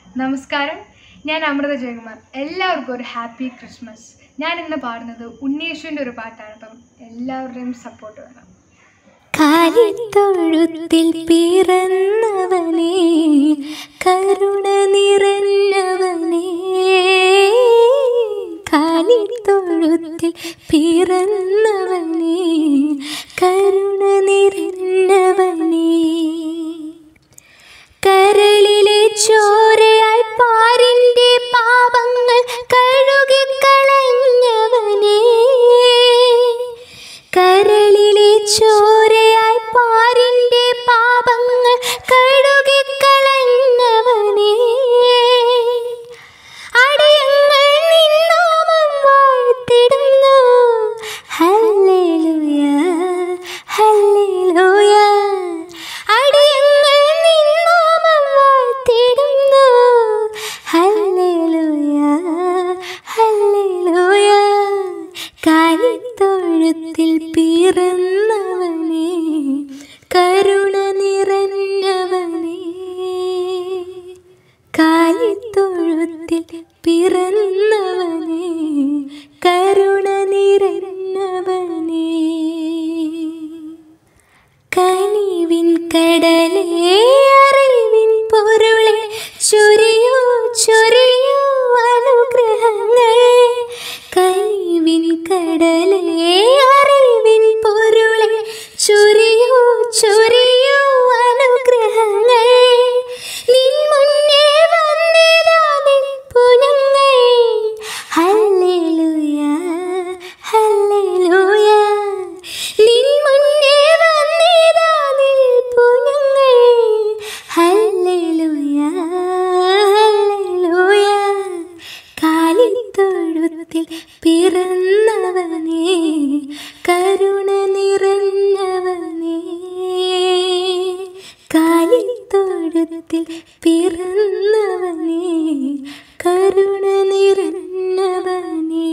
നമസ്കാരം ഞാൻ അമൃത ജയകുമാർ എല്ലാവർക്കും ഒരു ഹാപ്പി ക്രിസ്മസ് ഞാൻ ഇന്ന് പാടുന്നത് ഉണ്ണീഷുവിൻ്റെ ഒരു പാട്ടാണ് അപ്പം എല്ലാവരുടെയും സപ്പോർട്ട് വേണം കാലിത്തൊഴുത്തിൽ പിറന്നവനേ കരുണ നിറഞ്ഞവനേ കാലിത്തൊഴുത്തിൽ പിറന്നവനേ കരുണ നിറഞ്ഞവനേ കരളിലെ ചോരയാൽ പാരിന്റെ പാപങ്ങൾ കഴുകിക്കളഞ്ഞവനേ കരളിലെ ചോരയാൽ പാരിന്റെ പാപങ്ങൾ കഴുകിക്കളഞ്ഞവനേ അടിയങ്ങൾ നിന്നാമം വാഴ്ത്തിടുന്നു ഹല്ലേലൂയ ഹല്ലേലൂയ അടിയങ്ങൾ നിന്നാമം വാഴ്ത്തിടുന്നു ഹല്ലേലൂയ ഹല്ലേലൂയ കാലിത്തൊഴുത്തിൽ പിറന്നവനേ കരുണ നിറഞ്ഞവനേ കാലിത്തൊഴുത്തിൽ പിറന്നവനേ കരുണ നിറഞ്ഞവനേ കനിവിൻ കടലേ അറിവിൻ പൊരുളെ ചൊരിയൂ ചൊരിയൂ അനുഗ്രഹങ്ങൾ കനിവിൻ കടലേ അറിവിൻ പൊരുളെ ചൊരിയൂ ചൊരിയൂ അനുഗ്രഹങ്ങൾ നിൻ മുന്നേ വന്നിതാ നിൽപ്പു ഞങ്ങൾ ഹല്ലേലൂയ ഹല്ലേലൂയ നിൻ മുന്നേ വന്നിതാ നിൽപ്പു ഞങ്ങൾ ഹല്ലേലൂയ ഹല്ലേലൂയ കാലിത്തൊഴുത്തിൽ പിറന്നവനേ കരുണ നിറഞ്ഞവനേ കാലിത്തൊഴുത്തിൽ പിറന്നവനേ കരുണ നിറഞ്ഞവനേ